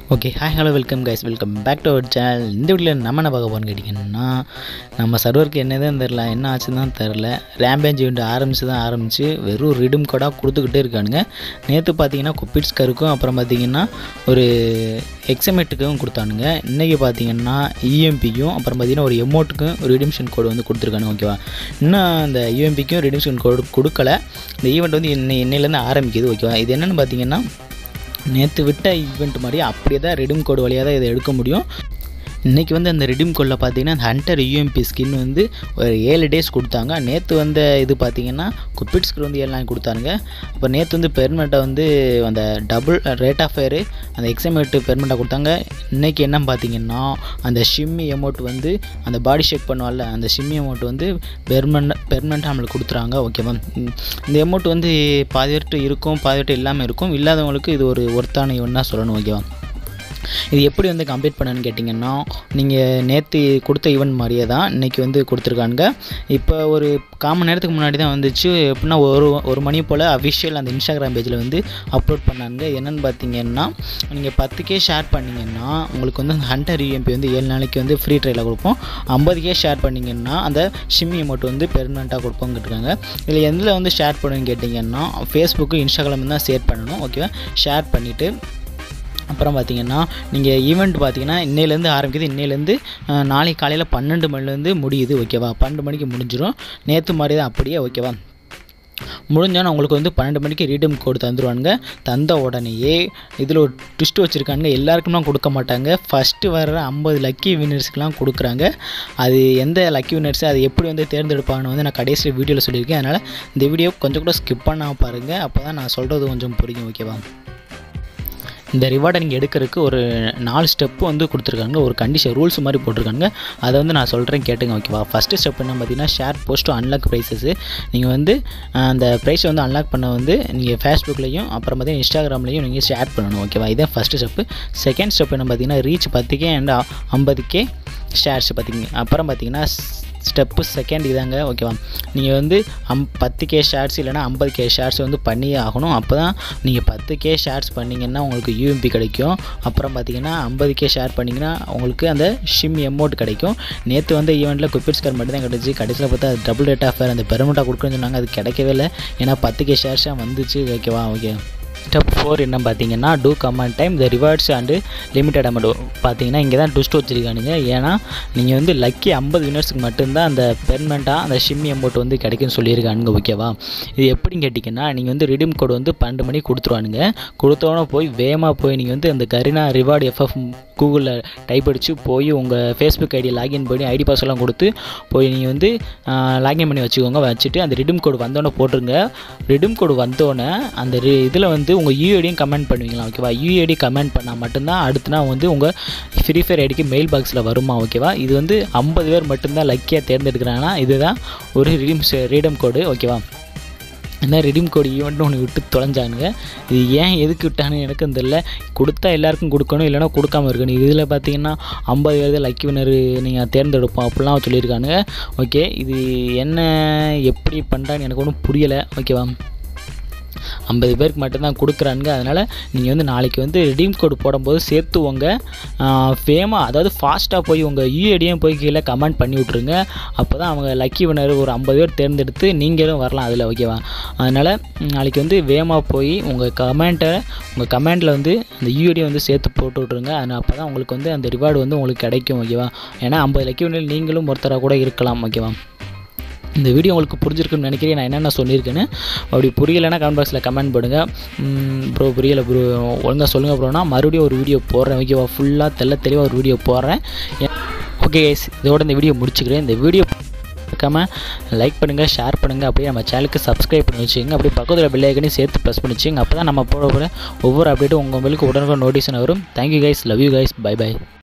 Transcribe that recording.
okay hi hello welcome guys welcome back to our channel இந்த வீடியோவில் நம்ம என்ன பார்க்க போகிறோம்னு கேட்டிங்கன்னா நம்ம சர்வருக்கு என்னதான் தெரில என்ன ஆச்சுன்னு தான் தெரில ரேம்பேஜ் ஈவெண்ட் ஆரம்பிச்சு தான் ஆரம்பிச்சு வெறும் ரிடும் கோடாக கொடுத்துக்கிட்டே இருக்கானுங்க நேற்று பார்த்தீங்கன்னா குப்பிட்ஸ்கருக்கும் அப்புறம் பார்த்தீங்கன்னா ஒரு எக்ஸமேட்டுக்கும் கொடுத்தானுங்க இன்றைக்கி பார்த்தீங்கன்னா இஎம்பிக்கும் அப்புறம் பார்த்தீங்கன்னா ஒரு எமௌண்ட்டுக்கும் ரிடிம்ஷன் கோடு வந்து கொடுத்துருக்கானுங்க ஓகேவா இன்னும் அந்த இஎம்பிக்கும் ரிடிம்ஷன் கோடு கொடுக்கல இந்த ஈவெண்ட் வந்து இன்னை இன்னையிலேருந்து ஆரம்பிக்குது ஓகேவா இது என்னென்னு பார்த்தீங்கன்னா நேற்று விட்ட ஈவெண்ட் மாதிரி அப்படியே தான் ரெடிம் கோடு வழியாக தான் இதை எடுக்க முடியும் இன்றைக்கி வந்து அந்த ரெடிம் கோடில் பார்த்தீங்கன்னா அந்த ஹண்டர் யூஎம்பி ஸ்கின் வந்து ஒரு ஏழு டேஸ் கொடுத்தாங்க நேற்று வந்த இது பார்த்தீங்கன்னா குப்பிட் ஸ்கின் வந்து ஏழு நாள் கொடுத்தாங்க அப்போ நேற்று வந்து பெர்மெண்ட்டை வந்து அந்த டபுள் ரேட் ஆஃப் ஃபயரு அந்த எக்ஸாமேட்டு பெர்மெண்ட்டாக கொடுத்தாங்க இன்றைக்கி என்ன பார்த்தீங்கன்னா அந்த ஷிம்மி அமௌண்ட் வந்து அந்த பாடி ஷேக் பண்ணுவாள்ல அந்த ஷிம்மி அமௌண்ட் வந்து பெர்மனண்ட் பெர்மனண்ட்டாக நம்மளுக்கு கொடுத்துறாங்க ஓகேவா இந்த அமௌண்ட் வந்து பாதி பேர்ட்டு இருக்கும் பாதி பேர்ட்டு இல்லாமல் இருக்கும் இல்லாதவங்களுக்கு இது ஒரு ஒர்த்தான இவன் தான் சொல்லணும் ஓகேவா இது எப்படி வந்து கம்ப்ளீட் பண்ணணும்னு கேட்டிங்கன்னா நீங்கள் நேற்று கொடுத்த ஈவெண்ட் மாதிரியே தான் இன்றைக்கி வந்து கொடுத்துருக்காங்க இப்போ ஒரு காமன் நேரத்துக்கு முன்னாடி தான் வந்துச்சு எப்படின்னா ஒரு ஒரு மணி போல் அஃபிஷியல் அந்த இன்ஸ்டாகிராம் பேஜில் வந்து அப்லோட் பண்ணாங்க என்னென்னு பார்த்தீங்கன்னா நீங்கள் பத்துக்கே ஷேர் பண்ணிங்கன்னா உங்களுக்கு வந்து அந்த ஹண்டர் யூஎம்பி வந்து ஏழு நாளைக்கு வந்து ஃப்ரீ ட்ரையில் கொடுப்போம் ஐம்பதுக்கே ஷேர் பண்ணிங்கன்னா அந்த ஷிம்மி அமௌண்ட் வந்து பெர்மனண்ட்டாக கொடுப்போங்கிட்டுருக்காங்க இதில் எதில் வந்து ஷேர் பண்ணுன்னு கேட்டிங்கன்னா ஃபேஸ்புக்கு இன்ஸ்டாகிராம் தான் ஷேர் பண்ணணும் ஓகேவா ஷேர் பண்ணிவிட்டு அப்புறம் பார்த்தீங்கன்னா நீங்கள் ஈவெண்ட் பார்த்தீங்கன்னா இன்னையிலேருந்து ஆரம்பிக்குது இன்னையிலேருந்து நாளைக்கு காலையில் பன்னெண்டு மணிலேருந்து முடியுது ஓகேவா பன்னெண்டு மணிக்கு முடிஞ்சிடும் நேற்று மாதிரி தான் அப்படியே ஓகேவா முடிஞ்சோன்னா உங்களுக்கு வந்து பன்னெண்டு மணிக்கு ரீடம் கோடு தந்துடுவானுங்க தந்த உடனேயே இதில் ஒரு ட்விஸ்ட் வச்சுருக்காங்க எல்லாருக்கும்லாம் கொடுக்க மாட்டாங்க ஃபஸ்ட்டு வர்ற ஐம்பது லக்கி வின்னர்ஸ்க்கெலாம் கொடுக்குறாங்க அது எந்த லக்கி வின்னர்ஸ் அது எப்படி வந்து தேர்ந்தெடுப்பாங்கன்னு வந்து நான் கடைசியில் வீடியோவில் சொல்லியிருக்கேன் அதனால் இந்த வீடியோ கொஞ்சம் கூட ஸ்கிப் பண்ணாமல் பாருங்கள் அப்போ தான் நான் சொல்கிறது கொஞ்சம் புரியும் ஓகேவா இந்த ரிவார்டை நீங்கள் எடுக்கிறதுக்கு ஒரு நாலு ஸ்டெப்பு வந்து கொடுத்துருக்காங்க ஒரு கண்டிஷன் ரூல்ஸ் மாதிரி போட்டிருக்காங்க அதை வந்து நான் சொல்கிறேன் கேட்டுங்க ஓகேவா ஃபஸ்ட்டு ஸ்டெப் என்ன பார்த்தீங்கன்னா ஷேர் போஸ்ட்டு அன்லாக் ப்ரைஸஸ்ஸு நீங்கள் வந்து அந்த ப்ரைஸை வந்து அன்லாக் பண்ண வந்து நீங்கள் ஃபேஸ்புக்லேயும் அப்புறம் பார்த்தீங்கன்னா இன்ஸ்டாகிராம்லேயும் நீங்கள் ஷேர் பண்ணணும் ஓகேவா இதான் ஃபஸ்ட்டு ஸ்டெப்பு செகண்ட் ஸ்டெப் என்ன பார்த்தீங்கன்னா ரீச் பத்துக்கே அண்ட் ஐம்பதுக்கே ஷேர்ஸ் பார்த்திங்க அப்புறம் பார்த்தீங்கன்னா ஸ்டெப்பு செகண்ட் இதாங்க ஓகேவா நீங்கள் வந்து அம் பத்து கே ஷேர்ஸ் இல்லைனா ஐம்பது கே ஷேர்ஸ் வந்து பண்ணியே ஆகணும் அப்போ தான் நீங்கள் பத்து கே ஷேர்ஸ் பண்ணிங்கன்னா உங்களுக்கு யூஎம்பி கிடைக்கும் அப்புறம் பார்த்தீங்கன்னா ஐம்பது கே ஷேர் பண்ணிங்கன்னா உங்களுக்கு அந்த ஷிம் எமௌண்ட் கிடைக்கும் நேற்று வந்து ஈவெண்ட்டில் குப்பிட்ஸ் கார் மட்டும் தான் கிடச்சி கடைசியில் பார்த்தா அது டபுள் ரேட் ஆஃபர் அந்த பெர்மெண்ட்டாக கொடுக்குறேன்னு சொன்னாங்க அது கிடைக்கவே இல்லை ஏன்னா பத்து கே ஷேர்ஸாக வந்துச்சு ஓகேவா ஓகே ஸ்டெப் ஃபோர் என்ன பார்த்தீங்கன்னா to comment time the rewards and limited amount பார்த்தீங்கன்னா இங்கே தான் டுஸ்ட் வச்சுருக்கானுங்க ஏன்னா நீங்கள் வந்து லக்கி ஐம்பது வினர்ஸுக்கு மட்டும்தான் அந்த பெர்மனண்ட்டாக அந்த ஷிம்மி அமௌண்ட் வந்து கிடைக்குன்னு சொல்லியிருக்கானுங்க ஓகேவா இது எப்படின்னு கேட்டிங்கன்னா நீங்கள் வந்து ரிடீம் கோடு வந்து பன்னெண்டு மணிக்கு கொடுத்துருவானுங்க கொடுத்தோன்னே போய் வேகமாக போய் நீங்கள் வந்து அந்த கரினா ரிவார்டு எஃப்எஃப் கூகுளில் டைப் அடித்து போய் உங்கள் ஃபேஸ்புக் ஐடி லாகின் பண்ணி ஐடி பாஸ்லாம் கொடுத்து போய் நீங்கள் வந்து லாகின் பண்ணி வச்சுக்கோங்க வச்சுட்டு அந்த ரிடீம் கோடு வந்தோடனே போட்டுருங்க ரிடீம் கோடு வந்தோடனே அந்த இதில் வந்து உங்கள் யூஐடியும் கமெண்ட் பண்ணுவீங்களா ஓகேவா யூஐடி கமெண்ட் பண்ணால் மட்டும்தான் அடுத்துனா வந்து உங்கள் ஃப்ரீ ஃபயர் ஐடிக்கு மெயில் பாக்ஸில் வருமா ஓகேவா இது வந்து ஐம்பது பேர் மட்டும்தான் லக்கியாக தேர்ந்தெடுக்கிறாங்கன்னா இதுதான் ஒரு ரீடம் ரீடம் கோடு ஓகேவா இந்த ரெடீம் கோடு ஈவெண்ட்னு ஒன்று விட்டு தொலைஞ்சானுங்க இது ஏன் எதுக்கு விட்டானுங்க எனக்கும் தெரில கொடுத்தா எல்லாருக்கும் கொடுக்கணும் இல்லைனா கொடுக்காம இருக்கணும் இதில் பார்த்தீங்கன்னா ஐம்பது பேர் லக்கி வினர் நீங்கள் தேர்ந்தெடுப்போம் அப்படிலாம் சொல்லியிருக்கானுங்க ஓகே இது என்ன எப்படி பண்ணுறான்னு எனக்கு ஒன்றும் புரியலை ஓகேவா ஐம்பது பேருக்கு மட்டும்தான் கொடுக்குறானுங்க அதனால் நீங்கள் வந்து நாளைக்கு வந்து ரிடீம் கோடு போடும்போது சேர்த்து உங்கள் ஃபேமாக அதாவது ஃபாஸ்ட்டாக போய் உங்கள் யூஐடியும் போய் கீழே கமெண்ட் பண்ணி விட்ருங்க அப்போ தான் அவங்க லக்கி வினர் ஒரு ஐம்பது பேர் தேர்ந்தெடுத்து நீங்களும் வரலாம் அதில் ஓகேவா அதனால் நாளைக்கு வந்து வேகமாக போய் உங்கள் கமெண்ட்டை உங்கள் கமெண்டில் வந்து அந்த யூஐடியை வந்து சேர்த்து போட்டு விட்ருங்க அதனால் அப்போ தான் உங்களுக்கு வந்து அந்த ரிவார்டு வந்து உங்களுக்கு கிடைக்கும் ஓகேவா ஏன்னா ஐம்பது லக்கி வினர் நீங்களும் ஒருத்தராக கூட இருக்கலாம் ஓகேவா இந்த வீடியோ உங்களுக்கு புரிஞ்சிருக்குன்னு நினைக்கிறேன் நான் என்னென்ன சொல்லியிருக்கேன்னு அப்படி புரியலைன்னா கமெண்ட் பாக்ஸில் கமெண்ட் பண்ணுங்கள் ப்ரோ புரியலை ப்ரோ ஒழுங்காக சொல்லுங்கள் ப்ரோனா மறுபடியும் ஒரு வீடியோ போடுறேன் ஓகேவா ஃபுல்லாக தெல்ல தெளிவாக ஒரு வீடியோ போடுறேன் ஓகே கைஸ் இதோட இந்த வீடியோ முடிச்சுக்கிறேன் இந்த வீடியோ மறக்காமல் லைக் பண்ணுங்கள் ஷேர் பண்ணுங்கள் அப்படியே நம்ம சேனலுக்கு சப்ஸ்கிரைப் பண்ணி வச்சுங்க அப்படியே பக்கத்தில் பெல் ஐக்கனையும் சேர்த்து ப்ரெஸ் பண்ணி வச்சுங்க அப்போ தான் நம்ம போட போகிற ஒவ்வொரு அப்டேட்டும் உங்கள் உங்களுக்கு உடனுக்குடன் நோட்டிஃபிகேஷன் வரும் thank you guys love you guys bye by